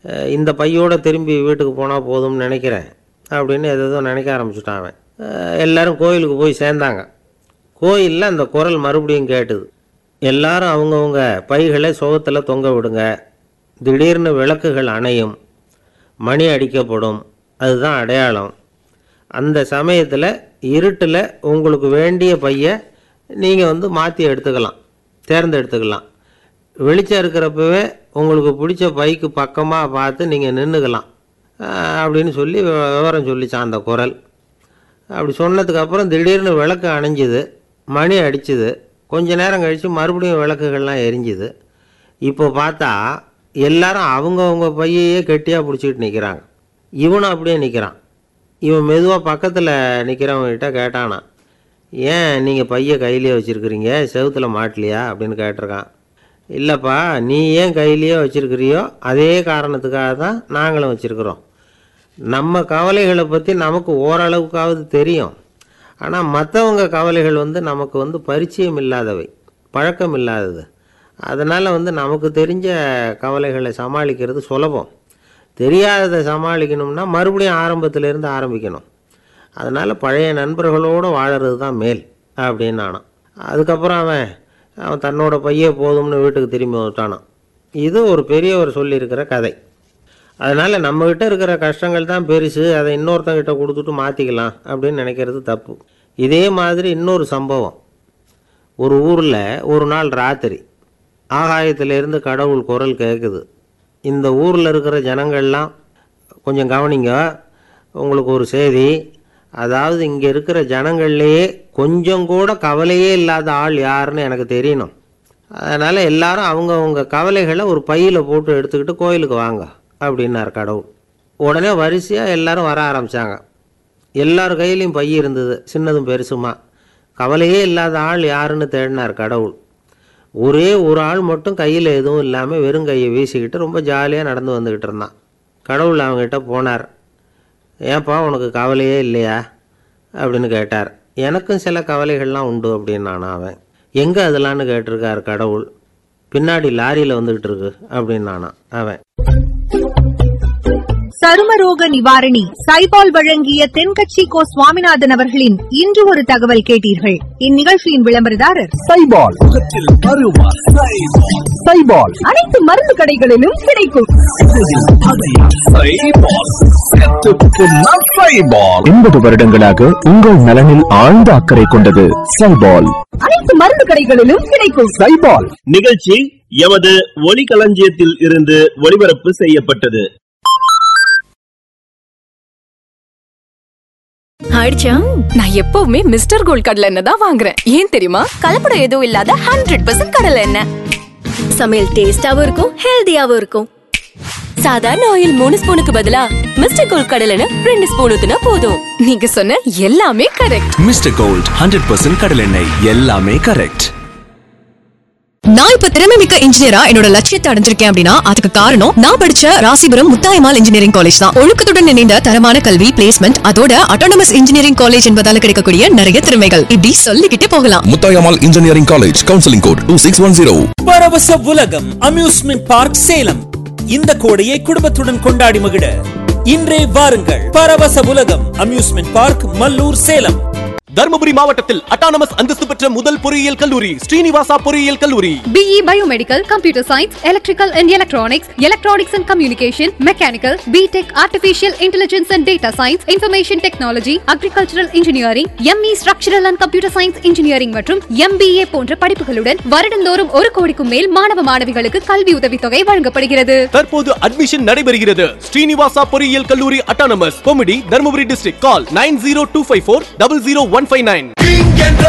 அஹ் இந்த பையோட திரும்பி வீட்டுக்கு போனால் போதும்னு நினைக்கிறேன் அப்படின்னு எதோ நினைக்க ஆரம்பிச்சுட்டான் அவன் அஹ் எல்லாரும் கோயிலுக்கு போய் சேர்ந்தாங்க கோயிலில் அந்த குரல் மறுபடியும் கேட்டுது எல்லாரும் அவங்கவுங்க பைகளை சுகத்தில் தொங்க விடுங்க திடீர்னு விளக்குகள் அணையும் மணி அடிக்கப்படும் அதுதான் அடையாளம் அந்த சமயத்தில் இருட்டில் உங்களுக்கு வேண்டிய பையை நீங்கள் வந்து மாற்றி எடுத்துக்கலாம் தேர்ந்தெடுத்துக்கலாம் வெளிச்சம் இருக்கிறப்பவே உங்களுக்கு பிடிச்ச பைக்கு பக்கமாக பார்த்து நீங்கள் நின்றுக்கலாம் அப்படின்னு சொல்லி விவ- விவரம் சொல்லிச்சான் அந்த குரல் அப்படி சொன்னதுக்கு அப்புறம் திடீர்னு விளக்கு அணைஞ்சுது மணி அடிச்சுது கொஞ்ச நேரம் கழித்து மறுபடியும் விளக்குகள்லாம் எரிஞ்சுது இப்போ பார்த்தா எல்லாரும் அவங்கவங்க பையையே கெட்டியாக பிடிச்சிக்கிட்டு நிற்கிறாங்க இவனும் அப்படியே நிற்கிறான் இவன் மெதுவாக பக்கத்தில் நிற்கிறவங்ககிட்ட கேட்டானா ஏன் நீங்கள் பையை கையிலேயே வச்சுருக்கிறீங்க செவுத்துல மாட்டலையா அப்படின்னு கேட்டிருக்கான் இல்லைப்பா நீ ஏன் கையிலேயே வச்சுருக்கிறியோ அதே காரணத்துக்காக தான் நாங்களும் வச்சுருக்குறோம் நம்ம கவலைகளை பற்றி நமக்கு ஓரளவுக்காவது தெரியும் ஆனால் மற்றவங்க கவலைகள் வந்து நமக்கு வந்து பரிச்சயம் இல்லாதவை பழக்கம் இல்லாதது அதனால் வந்து நமக்கு தெரிஞ்ச கவலைகளை சமாளிக்கிறது சுலபம் தெரியாததை சமாளிக்கணும்னா மறுபடியும் ஆரம்பத்திலேருந்து ஆரம்பிக்கணும் அதனால் பழைய நண்பர்களோடு வாழறது தான் மேல் அப்படின்னு நானான் அதுக்கப்புறம் அவன் அவன் தன்னோட பையே போதும்னு வீட்டுக்கு திரும்பி வந்துட்டானான் இது ஒரு பெரியவர் சொல்லியிருக்கிற கதை அதனால் நம்மக்கிட்ட இருக்கிற கஷ்டங்கள் தான் பெருசு அதை இன்னொருத்தங்கிட்ட கொடுத்துட்டு மாற்றிக்கலாம் அப்படின்னு நினைக்கிறது தப்பு இதே மாதிரி இன்னொரு சம்பவம் ஒரு ஊரில் ஒரு நாள் ராத்திரி ஆகாயத்திலிருந்து கடவுள் குரல் கேட்குது இந்த ஊரில் இருக்கிற ஜனங்கள்லாம் கொஞ்சம் கவனிங்க உங்களுக்கு ஒரு செய்தி அதாவது இங்கே இருக்கிற ஜனங்கள்லேயே கொஞ்சம் கூட கவலையே இல்லாத ஆள் யாருன்னு எனக்கு தெரியணும் அதனால் எல்லாரும் அவங்கவுங்க கவலைகளை ஒரு பையில் போட்டு எடுத்துக்கிட்டு கோயிலுக்கு வாங்க அப்படின்னார் கடவுள் உடனே வரிசையாக எல்லாரும் வர ஆரம்பித்தாங்க எல்லார் கையிலையும் பை இருந்தது சின்னதும் பெருசுமா கவலையே இல்லாத ஆள் யாருன்னு தேடினார் கடவுள் ஒரே ஒரு ஆள் மட்டும் கையில் எதுவும் இல்லாமல் வெறும் கையை வீசிக்கிட்டு ரொம்ப ஜாலியாக நடந்து வந்துக்கிட்டு இருந்தான் கடவுள் அவங்ககிட்ட போனார் ஏன்பா உனக்கு கவலையே இல்லையா அப்படின்னு கேட்டார் எனக்கும் சில கவலைகள்லாம் உண்டு அப்படின்னு நான் அவன் எங்கே அதெல்லாம்னு கேட்டிருக்கார் கடவுள் பின்னாடி லாரியில் வந்துக்கிட்டு இருக்கு அப்படின்னு நானா அவன் சருமரோக நிவாரணி சைபால் வழங்கிய தென்கட்சி கோ சுவாமிநாதன் அவர்களின் இன்று ஒரு தகவல் கேட்டீர்கள் இந்நிகழ்ச்சியின் விளம்பரதாரர் சைபால் முகத்தில் அருவா சைபால் அனைத்து மருந்து கடைகளிலும் கிடைக்கும் எண்பது வருடங்களாக உங்கள் நலனில் ஆழ்ந்த அக்கறை கொண்டது சைபால் அனைத்து மருந்து கடைகளிலும் கிடைக்கும் சைபால் நிகழ்ச்சி எமது ஒளிகளஞ்சியத்தில் இருந்து ஒளிபரப்பு செய்யப்பட்டது ஆயிடுச்சா நான் எப்பவுமே மிஸ்டர் கோல்ட் கடலை எண்ணெய் தான் வாங்குறேன் ஏன் தெரியுமா கலப்படம் எதுவும் இல்லாத ஹண்ட்ரட் பர்சன்ட் கடலை எண்ணெய் சமையல் டேஸ்டாவும் இருக்கும் ஹெல்தியாவும் இருக்கும் சாதாரண ஆயில் மூணு ஸ்பூனுக்கு பதிலா மிஸ்டர் கோல்ட் கடலை எண்ணெய் ரெண்டு ஸ்பூன் ஊத்துனா போதும் நீங்க சொன்ன எல்லாமே correct mister gold hundred percent கடலெண்ணெய் எல்லாமே கரெக்ட் நான் இப்ப திறமை மிக்க இன்ஜினியரா என்னோட லட்சியத்தை அடைஞ்சிருக்கேன் அப்படின்னா அதுக்கு காரணம் நான் படிச்ச ராசிபுரம் முத்தாயமால் இன்ஜினியரிங் காலேஜ் தான் ஒழுக்கத்துடன் இணைந்த தரமான கல்வி பிளேஸ்மெண்ட் அதோட அட்டானமஸ் இன்ஜினியரிங் காலேஜ் என்பதால கிடைக்கக்கூடிய நிறைய திறமைகள் இப்படி சொல்லிக்கிட்டே போகலாம் Muthayammal engineering college counselling code two six one zero Paravasa Ulagam amusement park Salem இந்த கோடையை குடும்பத்துடன் கொண்டாடி மகிழ இன்றே வாருங்கள் பரவச உலகம் அம்யூஸ்மெண்ட் பார்க் மல்லூர் சேலம் தருமபுரி மாவட்டத்தில் அட்டானமஸ் அந்தஸ்து பெற்ற முதல் பொறியியல் கல்லூரி ஸ்ரீனிவாசா பொறியியல் கல்லூரி BE Biomedical, Computer Science, Electrical and Electronics, Electronics and Communication, Mechanical, BTech, Artificial Intelligence and Data Science, Information Technology, Agricultural Engineering, ME Structural and Computer Science Engineering மற்றும் MBA போன்ற படிப்புகளுடன் வருடந்தோறும் ஒரு கோடிக்கும் மேல் மாணவ மாணவிகளுக்கு கல்வி உதவித்தொகை வழங்கப்படுகிறது தற்போது அட்மிஷன் நடைபெறுகிறது ஸ்ரீனிவாசா பொறியியல் கல்லூரி autonomous committee Dharmapuri district call nine zero two five four double zero one five nine